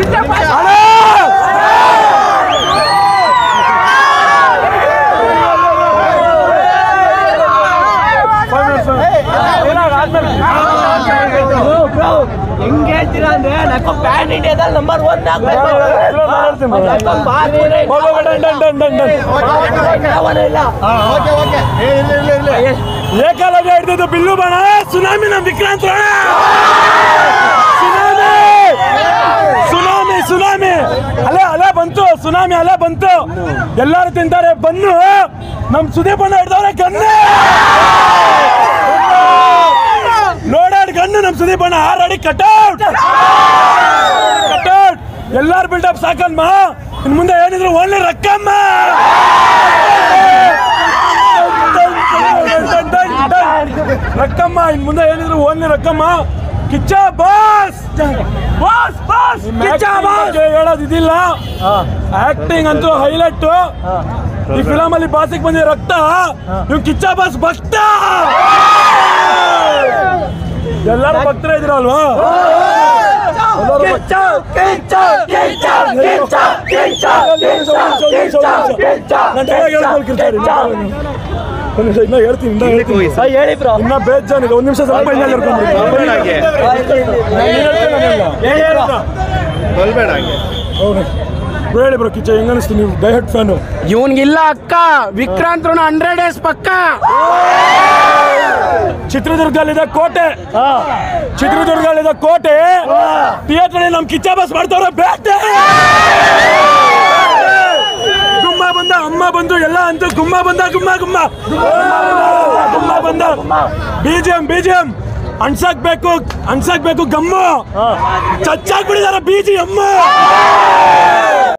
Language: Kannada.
ಹೆಂಗ್ ಹೇಳ್ತೀರಾ ಅಂದ್ರೆ ನಕ್ಕ ಪ್ಯಾನ್ ಇಂಡಿಯಾದಲ್ಲಿ ನಂಬರ್ ಒನ್ ಏಕಲವ್ಯ ಹಿಡಿದಿದ್ದು ಬಿಲ್ಲು ಬಾಣ ಸುನಾಮಿ ನಮ್ Vikrant Rona tsunami tsunami tsunami ಅಲೆ ಅಲೆ ಬಂತು ಸುನಾಮಿ ಅಲೆ ಬಂತು ಎಲ್ಲರೂ ತಿಂತಾರೆ ಬನ್ನು ನಮ್ ಸುದೀಪ್ ಅಣ್ಣ ಹಿಡ್ದವ್ರೆ ಗನ್ನು ಲೋಡೆಡ್ ಗನ್ನು ನಮ್ ಸುದೀಪ್ ಅಣ್ಣ ಆಲ್ರೆಡಿ ಕಟ್ಔಟ್ ಕಟ್ಔಟ್ ಎಲ್ಲಾರು ಬಿಲ್ಡಪ್ ಸಾಕಲ್ಮ ಇನ್ ಮುಂದೆ ಏನಿದ್ರು ಓನ್ಲಿ ರಕ್ಕಮ್ಮ ರಕ್ಕಮ್ಮ ಇನ್ ಮುಂದೆ ಏನಿದ್ರು only Rakkamma Kichcha boss boss boss Kichcha boss ಹೇಳೋದು ಇದಿಲ್ಲ ಆಕ್ಟಿಂಗ್ ಅಂತೂ ಹೈಲೈಟ್ ಈ ಫಿಲಮ್ ಅಲ್ಲಿ ಬಾಸಿಗೆ ಬಂದಿದೆ ರಕ್ತ ಇವ್ ಕಿಚ್ಚ ಬಾಸ್ ಭಕ್ತ ಎಲ್ಲರೂ ಭಕ್ತರ ಇದ್ರಲ್ವಾ ಇನ್ನ ಹೇಳ್ತೀನಿ ಇನ್ನ ಹೇಳ್ತೀನಿ ಹೇಳಿ ಬ್ರೋ ಇನ್ನ ಬೇಜಾನಿದೆ ಒಂದ್ ನಿಮಿಷ ಸ್ವಲ್ಪ ಇನ್ನ ಹೇಳಿ ಬ್ರೋ ಕಿಚ್ಚ ಹೆಂಗ ಅನಿಸ್ತು ನೀವು ಡೈಹಟ್ ಫ್ಯಾನು ಇವನ್ಗಿಲ್ಲ ಅಕ್ಕ ವಿಕ್ರಾಂತ್ ಹಂಡ್ರೆಡ್ ಡೇಸ್ ಪಕ್ಕ ಚಿತ್ರದುರ್ಗದಲ್ಲಿದೆ ಕೋಟೆ ಚಿತ್ರದುರ್ಗದಲ್ಲಿದೆ ಕೋಟೆ ಥಿಯೇಟರ್ ನಮ್ ಕಿಚ್ಚ ಬಸ್ ಮಾಡ್ತಾವ್ರೆ ಬೇಟೆ ಗುಮ್ಮ ಬಂದ ಅಮ್ಮ ಬಂದು ಎಲ್ಲ ಅಂತೂ ಗುಮ್ಮ ಬಂದ ಗುಮ್ಮ ಗುಮ್ಮ ಗುಮ್ಮ ಬಂದ ಬಿಜಿಎಂ ಬಿಜಿಎಂ ಅನ್ಸಾಕ್ಬೇಕು ಅನ್ಸಾಕ್ಬೇಕು ಗಮ್ಮು ಚಚ್ಚಾಕ್ಬಿಟ್ಟಿದಾರ ಬಿಜಿ ಅಮ್ಮ